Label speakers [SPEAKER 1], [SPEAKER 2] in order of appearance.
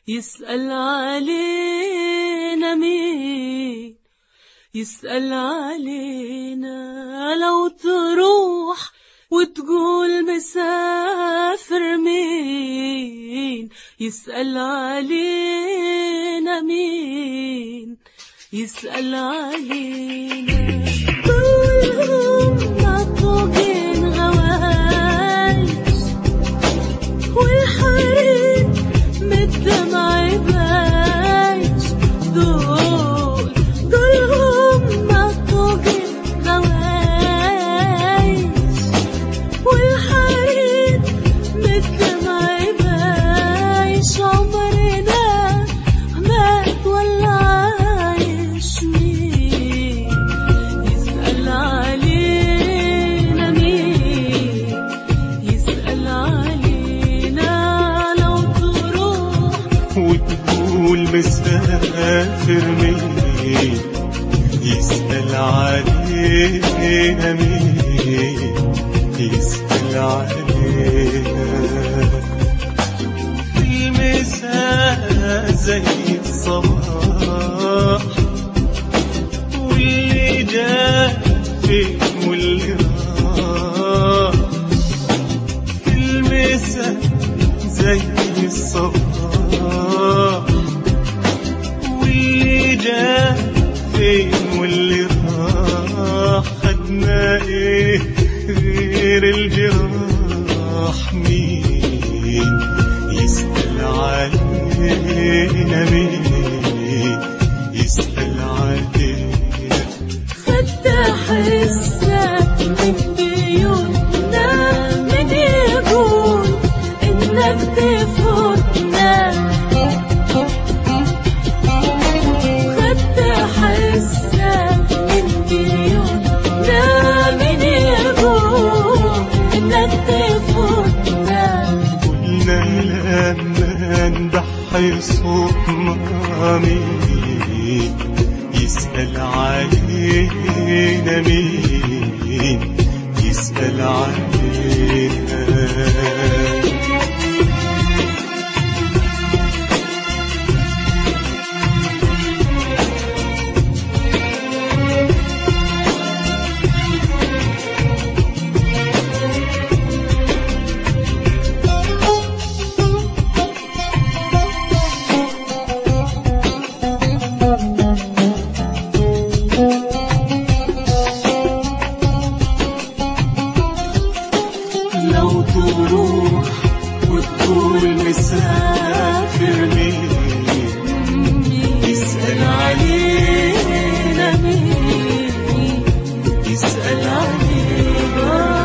[SPEAKER 1] يسأل علينا مين يسأل علينا لو تروح وتقول مسافر مين يسأل علينا مين يسأل علينا كلهم مطوقين غوايش والحريق بالدمع بايش دول دولهم مطوقين غوايش والحريق بالدمع بايش عمرنا مات ولا عايش مين يسأل علينا مين يسأل علينا لو تروح
[SPEAKER 2] وتقول مسافر مين يسأل علينا مين يسأل علينا المساء زي الصباح واللي جاء فين واللي راح المساء زي الصباح واللي جاء فين واللي راح خدنا ايه غير الجراح مين يسأل علينا مين يسأل علينا
[SPEAKER 1] فتح الساق من بيوتنا من يقول انك تفوتنا فتح الساق من بيوتنا من يقول انك تفوتنا
[SPEAKER 2] قلنا لما نضحي صوتنا مين يسأل علينا مين يسأل علينا لو تروح وتقول مسافر مين يسأل علينا
[SPEAKER 1] مين
[SPEAKER 2] يسأل
[SPEAKER 1] علينا